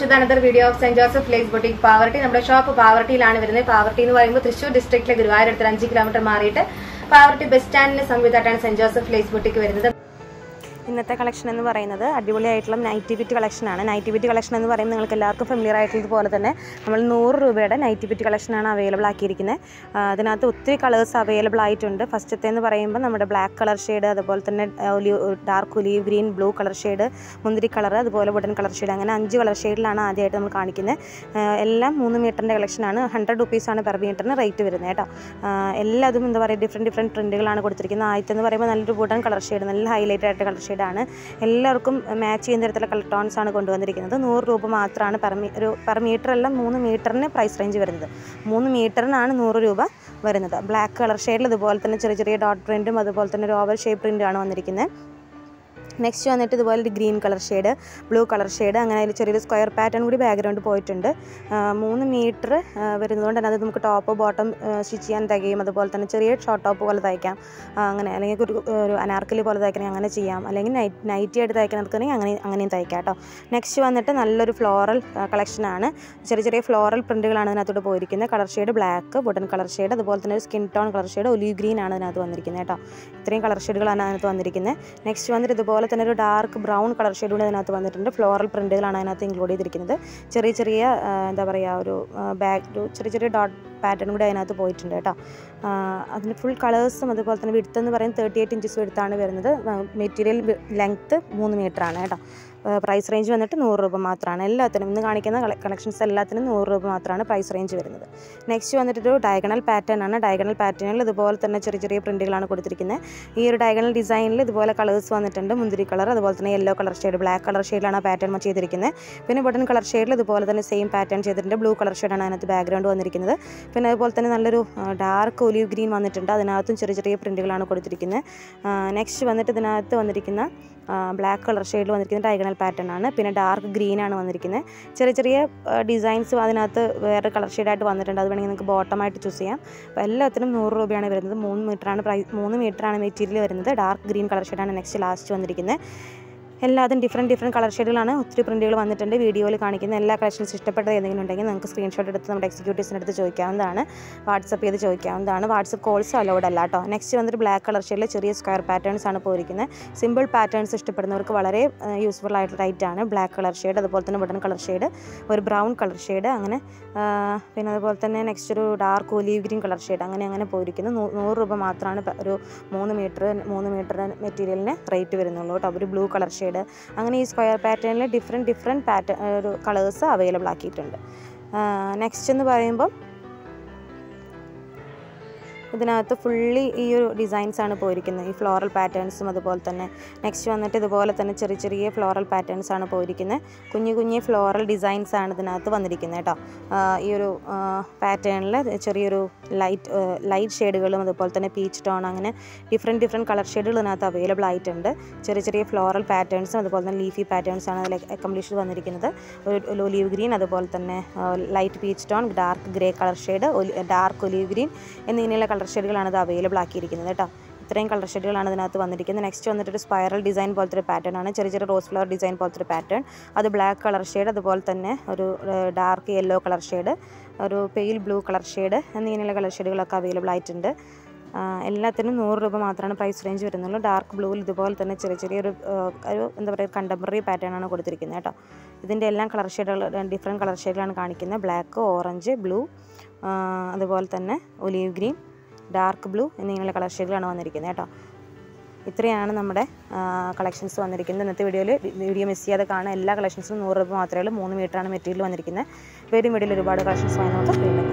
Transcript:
to another video of saint Joseph place boutique Pavaratty നമ്മുടെ shop പാവർട്ടിയിലാണ് വരുന്നത് പാവർട്ടി എന്ന് പറയുമ്പോൾ തൃശ്ശൂർ ഡിസ്ട്രിക്റ്റിലെ ഗുരുവായൂരടുത്ത് അഞ്ച് കിലോമീറ്റർ മാറിയിട്ട് പാവർട്ടി ബസ് സ്റ്റാൻഡിന് സമീപത്തായിട്ടാണ് സെന്റ് ജോസഫ് പ്ലേസ് ബൊട്ടിക് വരുന്നത് ഇന്നത്തെ കളക്ഷൻ എന്ന് പറയുന്നത് അടിപൊളിയായിട്ടുള്ള നൈറ്റി ബിറ്റ് കളക്ഷനാണ് നൈറ്റി ബിറ്റ് കളക്ഷൻ എന്ന് പറയുമ്പോൾ നിങ്ങൾക്ക് എല്ലാവർക്കും ഫെമിലിയർ ആയിട്ടുള്ളതുപോലെ തന്നെ നമ്മൾ നൂറ് രൂപയുടെ നൈറ്റി ബിറ്റ് കളക്ഷനാണ് അവൈലബിൾ ആക്കിയിരിക്കുന്നത് ആ, അതിനകത്ത് ഒത്തിരി കളേഴ്സ് അവൈലബിൾ ആയിട്ടുണ്ട് ഫസ്റ്റത്തെ എന്ന് പറയുമ്പോൾ നമ്മുടെ ബ്ലാക്ക് കളർ ഷെയ്ഡ് അതുപോലെ തന്നെ dark olive green blue colour shade മുന്തിരി കളർ അതുപോലെ വുഡൻ കളർ ഷെയ്ഡ് അങ്ങനെ അഞ്ച് കളർ ഷെയ്ഡിലാണ് ആദ്യമായിട്ട് നമ്മൾ കാണിക്കുന്നത് ആ, എല്ലാം മൂന്ന് മീറ്ററിൻ്റെ കളക്ഷനാണ് ഹൺഡ്രഡ് റുപ്പീസാണ് പെർ മീറ്ററിന് റേറ്റ് വരുന്നത് കേട്ടോ ആ, എല്ലാതും എന്താ പറയുക ഡിഫറെൻറ്റ് ഡിഫറെൻറ്റ് പ്രിൻറ്റുകളാണ് കൊടുത്തിരിക്കുന്നത് ആദ്യത്തെ എന്ന് പറയുമ്പോൾ നല്ലൊരു വുഡൻ കളർ ഷെയ്ഡ് നല്ല ഹൈലൈറ്റ് ആയിട്ട് കളർ ഷെയ്ഡാണ് എല്ലാവർക്കും മാച്ച് ചെയ്യുന്ന തരത്തിലുള്ള കളർ ടോൺസ് ആണ് കൊണ്ടുവന്നിരിക്കുന്നത് നൂറ് രൂപ മാത്രമാണ് പെർ മീ ഒരു പെർ മീറ്റർ അല്ല മൂന്ന് മീറ്ററിന് പ്രൈസ് റേഞ്ച് വരുന്നത് മൂന്ന് മീറ്ററിനാണ് നൂറ് രൂപ വരുന്നത് ബ്ലാക്ക് കളർ ഷെയ്ഡിൽ ഇതുപോലെ തന്നെ ചെറിയ ചെറിയ ഡോട്ട് പ്രിൻറ്റും അതുപോലെ തന്നെ ഒരു ഓവൽ ഷേപ്പ് പ്രിൻറ്റുമാണ് വന്നിരിക്കുന്നത് നെക്സ്റ്റ് വന്നിട്ട് ഇതുപോലെ ഒരു green colour shade blue colour shade അങ്ങനെ അതിൽ ചെറിയൊരു സ്ക്വയർ പാറ്റേൺ കൂടി ബാക്ക്ഗ്രൗണ്ട് പോയിട്ടുണ്ട് ആ, മൂന്ന് മീറ്റർ വരുന്നതുകൊണ്ട് തന്നെ അത് നമുക്ക് ടോപ്പ് ബോട്ടം സ്റ്റിച്ച് ചെയ്യാൻ തികയും അതുപോലെ തന്നെ ചെറിയ ഷോർട്ട് ടോപ്പ് പോലെ തയ്ക്കാം ആ, അങ്ങനെ അല്ലെങ്കിൽ ഒരു ഒരു അനാർക്കലി പോലെ തയ്ക്കണമെങ്കിൽ അങ്ങനെ ചെയ്യാം അല്ലെങ്കിൽ നൈറ്റ് നൈറ്റി ആയിട്ട് തയ്ക്കാൻ നടക്കുകയാണെങ്കിൽ അങ്ങനെ അങ്ങനെയും തയ്ക്കാം കേട്ടോ നെക്സ്റ്റ് വന്നിട്ട് നല്ലൊരു ഫ്ലോറൽ കളക്ഷനാണ് ചെറിയ ചെറിയ ഫ്ലോറൽ പ്രിൻറ്റുകളാണ് ഇതിനകത്തോട്ട് പോയിരിക്കുന്നത് colour shade black wooden colour shade അതുപോലെ തന്നെ ഒരു skin tone colour shade olive green ആണ് ഇതിനകത്ത് വന്നിരിക്കുന്നത് കേട്ടോ ഇത്രയും കളർ ഷെയ്ഡുകളാണ് അതിനകത്ത് വന്നിരിക്കുന്നത് നെക്സ്റ്റ് വന്നിട്ട് ഇതുപോലെ തന്നെ ഒരു ഡാർക്ക് ബ്രൗൺ കളർ ഷെയ്ഡ് കൂടി അതിനകത്ത് വന്നിട്ടുണ്ട് ഫ്ലോറൽ പ്രിൻറ്റുകളാണ് അതിനകത്ത് ഇൻക്ലൂഡ് ചെയ്തിരിക്കുന്നത് ചെറിയ ചെറിയ ആ, എന്താ പറയുക ഒരു ബാക്ക് ഒരു ചെറിയ ചെറിയ ഡോട്ട് പാറ്റേൺ കൂടി അതിനകത്ത് പോയിട്ടുണ്ട് കേട്ടോ ആ, അതിന് ഫുൾ കളേഴ്സും അതുപോലെ തന്നെ വിടുത്ത് എന്ന് പറയുന്നത് തേർട്ടി എയ്റ്റ് ഇഞ്ചസ് വിടുത്താണ് വരുന്നത് മെറ്റീരിയൽ ലെങ്ത്ത് മൂന്ന് മീറ്ററാണ് കേട്ടോ പ്രൈസ് റേഞ്ച് വന്നിട്ട് നൂറ് രൂപ മാത്രമാണ് എല്ലാത്തിനും ഇന്ന് കാണിക്കുന്ന കളക്ഷൻസ് എല്ലാത്തിനും നൂറ് രൂപ മാത്രമാണ് പ്രൈസ് റേഞ്ച് വരുന്നത് നെക്സ്റ്റ് വന്നിട്ടൊരു ഡയഗണൽ പാറ്റേൺ ആണ് ഡയഗണൽ പാറ്റേണിൽ ഇതുപോലെ തന്നെ ചെറിയ ചെറിയ പ്രിൻറ്റുകളാണ് കൊടുത്തിരിക്കുന്നത് ഈ ഒരു ഡയഗണൽ ഡിസൈനിൽ ഇതുപോലെ കളേഴ്സ് വന്നിട്ടുണ്ട് മുന്തിരി കളർ അതുപോലെ തന്നെ yellow colour shade black colour ഷെയ്ഡിലാണ് ആ പാറ്റേൺ ചെയ്തിരിക്കുന്നത് പിന്നെ ബട്ടൺ കളർ ഷെയ്ഡിൽ ഇതുപോലെ തന്നെ സെയിം പാറ്റേൺ ചെയ്തിട്ടുണ്ട് ബ്ലൂ കളർ ഷെയ്ഡാണ് അതിനകത്ത് ബാക്ക്ഗ്രൗണ്ട് വന്നിരിക്കുന്നത് പിന്നെ അതുപോലെ തന്നെ നല്ലൊരു ഡാർക്ക് ഒലീവ് ഗ്രീൻ വന്നിട്ടുണ്ട് അതിനകത്തും ചെറിയ ചെറിയ പ്രിൻറ്റുകളാണ് കൊടുത്തിരിക്കുന്നത് നെക്സ്റ്റ് വന്നിട്ട് ഇതിനകത്ത് വന്നിരിക്കുന്ന ബ്ലാക്ക് കളർ ഷെയ്ഡിൽ വന്നിരിക്കുന്ന ഡയഗണൽ പാറ്റേൺ ആണ് പിന്നെ ഡാർക്ക് ഗ്രീൻ ആണ് വന്നിരിക്കുന്നത് ചെറിയ ചെറിയ ഡിസൈൻസ് അതിനകത്ത് വേറെ കളർ ഷെയ്ഡായിട്ട് വന്നിട്ടുണ്ട് അത് വേണമെങ്കിൽ നിങ്ങൾക്ക് ബോട്ടമായിട്ട് ചൂസ് ചെയ്യാം അപ്പോൾ എല്ലാത്തിനും നൂറ് രൂപയാണ് വരുന്നത് മൂന്ന് മീറ്ററാണ് പ്രൈസ് മൂന്ന് മീറ്ററാണ് മെറ്റീരിയൽ വരുന്നത് ഡാർക്ക് ഗ്രീൻ കളർ ഷെയ്ഡാണ് നെക്സ്റ്റ് ലാസ്റ്റ് വന്നിരിക്കുന്നത് എല്ലാതും ഡിഫറെൻറ്റ് ഡിഫറെൻറ്റ് കളർ ഷെയ്ഡുകളാണ് ഒത്തിരി പ്രിൻറ്റുകൾ വന്നിട്ടുണ്ട് വീഡിയോയിൽ കാണിക്കുന്ന എല്ലാ കളക്ഷൻസ് ഇഷ്ടപ്പെട്ടത് ഏതെങ്കിലും ഉണ്ടെങ്കിൽ നിങ്ങൾക്ക് സ്ക്രീൻഷോട്ട് എടുത്ത് നമ്മുടെ എക്സിക്യൂട്ടീവ്സിൻ്റെ അടുത്ത് ചോദിക്കാവുന്നതാണ് വാട്സപ്പ് ചെയ്ത് ചോദിക്കാവുന്നതാണ് വാട്സപ്പ് കോൾസ് അലൗഡ് അല്ല കേട്ടോ നെക്സ്റ്റ് വന്നിട്ട് ബ്ലാക്ക് കളർ ഷെയ്ഡിൽ ചെറിയ സ്ക്വയർ പാറ്റേൺസ് ആണ് പോയിരിക്കുന്നത് സിമ്പിൾ പാറ്റേൺസ് ഇഷ്ടപ്പെടുന്നവർക്ക് വളരെ യൂസ്ഫുൾ ആയിട്ടുള്ള റൈറ്റ് ആണ് ബ്ലാക്ക് കളർ ഷെയ്ഡ് അതുപോലെ തന്നെ ബട്ടൺ കളർ ഷെയ്ഡ് ഒരു ബ്രൗൺ കളർ ഷെയ്ഡ് അങ്ങനെ ആ, പിന്നെ അതുപോലെ തന്നെ നെക്സ്റ്റ് ഒരു dark olive green colour shade അങ്ങനെ അങ്ങനെ പോയിരിക്കുന്നു നൂ- നൂറ് രൂപ മാത്രമാണ് പ- ഒരു മൂന്ന് മീറ്റർ മൂന്ന് മീറ്റർ മെറ്റീരിയലിന് റേറ്റ് വരുന്നുള്ളൂ കേട്ടോ ഒരു ബ്ലൂ കളർ ഷെയ്ഡ് അങ്ങനെ ഈ സ്ക്വയർ പാറ്റേണിൽ ഡിഫറെൻറ്റ് ഡിഫറെൻറ്റ് പാറ്റേൺ ഒരു കളേഴ്സ് അവൈലബിൾ ആക്കിയിട്ടുണ്ട് നെക്സ്റ്റ് എന്ന് പറയുമ്പോൾ ഇതിനകത്ത് ഫുള്ളി ഈ ഒരു ഡിസൈൻസ് ആണ് പോയിരിക്കുന്നത് ഈ ഫ്ലോറൽ പാറ്റേൺസും അതുപോലെ തന്നെ നെക്സ്റ്റ് വന്നിട്ട് ഇതുപോലെ തന്നെ ചെറിയ ചെറിയ ഫ്ലോറൽ പാറ്റേൺസ് ആണ് പോയിരിക്കുന്നത് കുഞ്ഞു കുഞ്ഞു ഫ്ലോറൽ ഡിസൈൻസ് ആണ് ഇതിനകത്ത് വന്നിരിക്കുന്നത് കേട്ടോ ആ, ഈ ഒരു പാറ്റേണിൽ ചെറിയൊരു ലൈറ്റ് ലൈറ്റ് ഷെയ്ഡുകളും അതുപോലെ തന്നെ പീച്ച് ടോൺ അങ്ങനെ ഡിഫറെൻറ്റ് ഡിഫറെൻറ്റ് കളർ ഷെയ്ഡുകൾ ഇതിനകത്ത് അവൈലബിൾ ആയിട്ടുണ്ട് ചെറിയ ചെറിയ ഫ്ലോറൽ പാറ്റേൺസും അതുപോലെ തന്നെ ലീഫി പാറ്റേൺസ് ആണ് അതിൽ കംപ്ലീഷൻ വന്നിരിക്കുന്നത് ഒരു ഒലീവ് ഗ്രീൻ അതുപോലെ തന്നെ light peach tone dark grey colour shade dark olive green എന്നിങ്ങനെയുള്ള കളർ ഷെയ്ഡുകളാണ് ഇത് അവൈലബിൾ ആക്കിയിരിക്കുന്നത് കേട്ടോ ഇത്രയും കളർ ഷെയ്ഡുകളാണ് ഇതിനകത്ത് വന്നിരിക്കുന്നത് നെക്സ്റ്റ് വന്നിട്ട് ഒരു സ്പൈറൽ ഡിസൈൻ പോലത്തെ ഒരു പാറ്റേൺ ആണ് ചെറിയ ചെറിയ റോസ് ഫ്ലവർ ഡിസൈൻ പോലത്തെ ഒരു പാറ്റേൺ അത് ബ്ലാക്ക് കളർ ഷെയ്ഡ് അതുപോലെ തന്നെ ഒരു ഡാർക്ക് യെല്ലോ കളർ ഷെയ്ഡ് ഒരു പെയിൽ ബ്ലൂ കളർ ഷെയ്ഡ് എന്നിങ്ങനെയുള്ള കളർ ഷെയ്ഡുകളൊക്കെ അവൈലബിൾ ആയിട്ടുണ്ട് ആ, എല്ലാത്തിനും നൂറ് രൂപ മാത്രമാണ് പ്രൈസ് റേഞ്ച് വരുന്നുള്ളൂ ഡാർക്ക് ബ്ലൂവിൽ ഇതുപോലെ തന്നെ ചെറിയ ചെറിയൊരു ആ, ഒരു എന്താ പറയുക കണ്ടംപററി പാറ്റേൺ ആണ് കൊടുത്തിരിക്കുന്നത് കേട്ടോ ഇതിൻ്റെ എല്ലാം കളർ ഷെയ്ഡുകൾ ഡിഫറെൻറ്റ് കളർ ഷെയ്ഡിലാണ് കാണിക്കുന്നത് ബ്ലാക്ക് ഓറഞ്ച് ബ്ലൂ അതുപോലെ തന്നെ ഒലീവ് ഗ്രീൻ ഡാർക്ക് ബ്ലൂ എന്നിങ്ങനെയുള്ള കളർ ഷെയ്ഡിലാണ് വന്നിരിക്കുന്നത് കേട്ടോ ഇത്രയാണ് നമ്മുടെ കളക്ഷൻസ് വന്നിരിക്കുന്നത് ഇന്നത്തെ വീഡിയോയിൽ വീഡിയോ മിസ് ചെയ്യാതെ കാണാൻ എല്ലാ കളക്ഷൻസിനും നൂറ് രൂപ മാത്രമേ ഉള്ളൂ മൂന്ന് മീറ്ററാണ് മെറ്റീരിയൽ വന്നിരിക്കുന്നത് വരും വീഡിയോയിൽ ഒരുപാട് കളക്ഷൻസ് വാങ്ങി നമുക്ക് വീണ്ടും